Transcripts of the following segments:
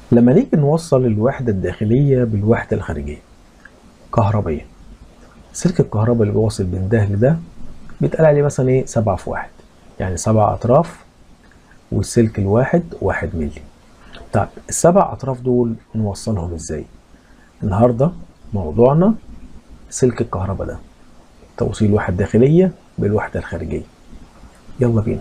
لما نيجي نوصل الوحدة الداخلية بالوحدة الخارجية كهربية سلك الكهرباء اللي بيوصل بين ده لده بيتقال عليه مثلا ايه سبعة في واحد يعني سبع أطراف والسلك الواحد واحد ملي طيب السبع أطراف دول نوصلهم ازاي؟ النهاردة موضوعنا سلك الكهرباء ده توصيل وحدة داخلية بالوحدة الخارجية يلا بينا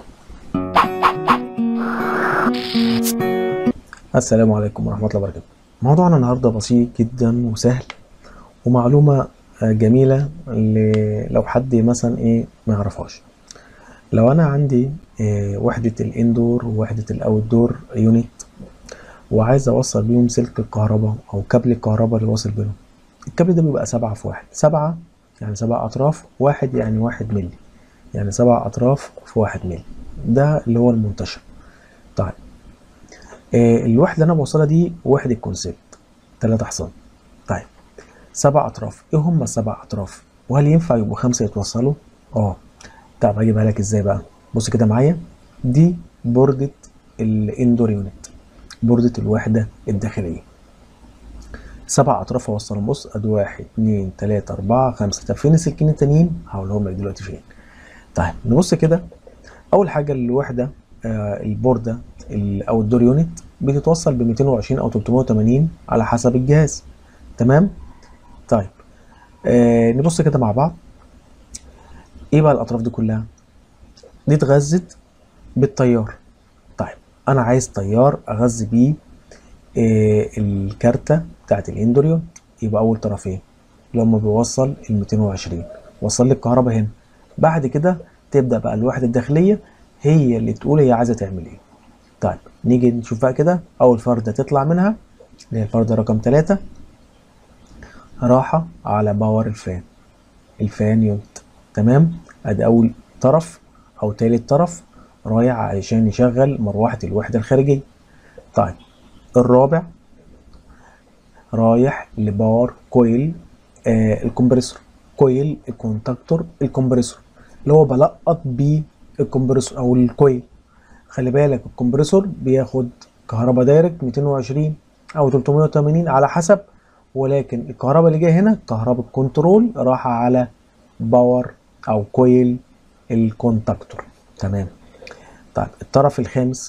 السلام عليكم ورحمة الله وبركاته موضوعنا النهاردة بسيط جدا وسهل ومعلومة جميلة اللي لو حد مثلا ايه ما يعرفهاش لو انا عندي إيه وحدة الاندور ووحدة الاوت دور يونت وعايز اوصل بيهم سلك الكهرباء او كابل الكهرباء اللي واصل بينهم الكابل ده بيبقى سبعة في واحد سبعة يعني سبع اطراف واحد يعني واحد ملي يعني سبع اطراف في واحد ملي ده اللي هو المنتشر طيب إيه الوحدة اللي انا بوصلها دي وحدة كونسبت تلاتة حصان طيب سبع اطراف ايه هم السبع اطراف وهل ينفع يبقوا خمسة يتوصلوا اه طب هجيبها لك ازاي بقى بص كده معايا دي بوردة الاندور يونت بوردة الوحدة الداخلية سبع اطراف اوصلهم بص ادي واحد اتنين تلاتة اربعة خمسة طب فين السلكين التانيين هقولهم لك دلوقتي فين طيب نبص كده اول حاجة الوحدة آه البوردة او الدور يونت بتتوصل ب 220 او 380 على حسب الجهاز تمام طيب آه نبص كده مع بعض ايه بقى الاطراف دي كلها دي اتغذت بالتيار طيب انا عايز تيار اغذي بيه آه الكارتة بتاعت الاندوريون يبقى اول طرفين لما بيوصل ال 220 وصل لي الكهرباء هنا بعد كده تبدا بقى الوحده الداخليه هي اللي تقول هي عايزه تعمل ايه طيب نيجي نشوف بقى كده اول فرده تطلع منها اللي هي الفرده رقم 3 راحه على باور الفان الفان يونت تمام ادي اول طرف او تالت طرف رايح علشان يشغل مروحه الوحده الخارجيه طيب الرابع رايح لباور كويل آه الكمبريسور كويل الكونتاكتور الكمبريسور اللي هو بلقط بيه الكمبريسور او الكويل خلي بالك الكمبريسور بياخد كهرباء دايركت 220 او 380 على حسب ولكن الكهرباء اللي جايه هنا كهرباء كنترول راح على باور او كويل الكونتاكتور تمام طيب الطرف الخامس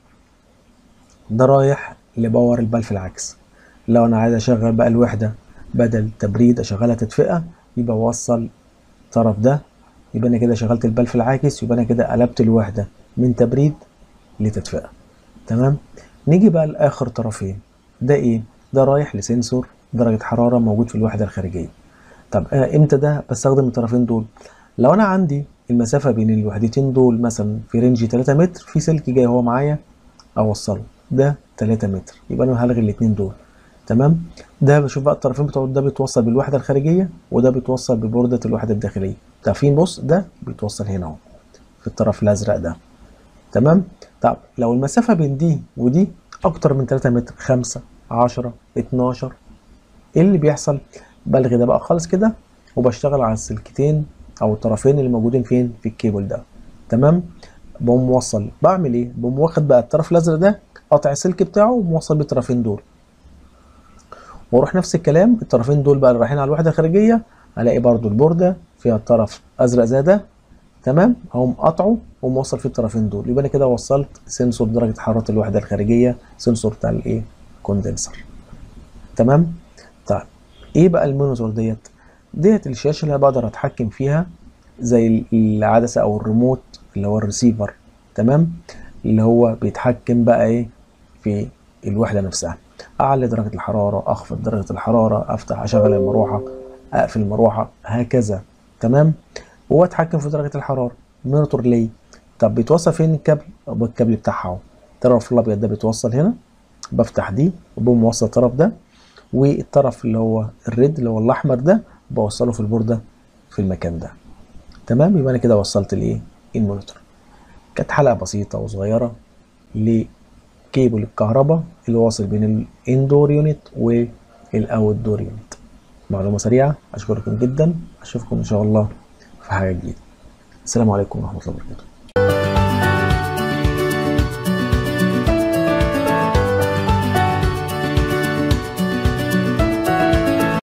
ده رايح لباور البلف العكس لو انا عايز اشغل بقى الوحده بدل تبريد اشغلها تدفئه يبقى اوصل الطرف ده يبقى انا كده شغلت البلف العاكس يبقى انا كده قلبت الوحده من تبريد لتدفئه تمام نيجي بقى لاخر طرفين ده ايه ده رايح لسنسور درجه حراره موجود في الوحده الخارجيه طب آه امتى ده بستخدم الطرفين دول لو انا عندي المسافه بين الوحدتين دول مثلا في رينج 3 متر في سلك جاي هو معايا اوصله ده 3 متر يبقى انا هلغي الاثنين دول تمام ده بشوف بقى الطرفين بتوع ده بيتوصل بالوحده الخارجيه وده بيتوصل ببورده الوحده الداخليه عارفين بص ده بيتوصل هنا اهو في الطرف الازرق ده تمام طب لو المسافه بين دي ودي اكتر من 3 متر 5 10 12 ايه اللي بيحصل بلغي ده بقى خالص كده وبشتغل على السلكتين او الطرفين اللي موجودين فين في الكيبل ده تمام بقوم موصل بعمل ايه بقوم واخد بقى الطرف الازرق ده قاطع السلك بتاعه وموصل بالطرفين دول واروح نفس الكلام الطرفين دول بقى اللي رايحين على الوحده الخارجيه الاقي برضو البورده فيها الطرف ازرق زي ده تمام اقوم قاطعه وموصل فيه الطرفين دول يبقى انا كده وصلت سنسور درجه حراره الوحده الخارجيه سنسور بتاع الايه كوندنسر تمام طيب ايه بقى المونيتور ديت ديت الشاشه اللي بقدر اتحكم فيها زي العدسه او الريموت اللي هو الريسيفر تمام اللي هو بيتحكم بقى ايه في الوحده نفسها اعلي درجه الحراره اخفض درجه الحراره افتح اشغل المروحه اقفل المروحه هكذا تمام هو اتحكم في درجه الحراره مونيتور ليه طب بيتوصل فين الكابل الكابل بتاعها اهو الطرف الابيض ده بيتوصل هنا بفتح دي وبقوم موصل الطرف ده والطرف اللي هو الريد اللي هو الاحمر ده بوصله في البورده في المكان ده تمام يبقى انا كده وصلت الايه المونيتور كانت حلقه بسيطه وصغيره لكيبل الكهرباء اللي واصل بين الاندور يونت والاوت دور يونت معلومه سريعه اشكركم جدا اشوفكم ان شاء الله في حاجه جديده السلام عليكم ورحمه الله وبركاته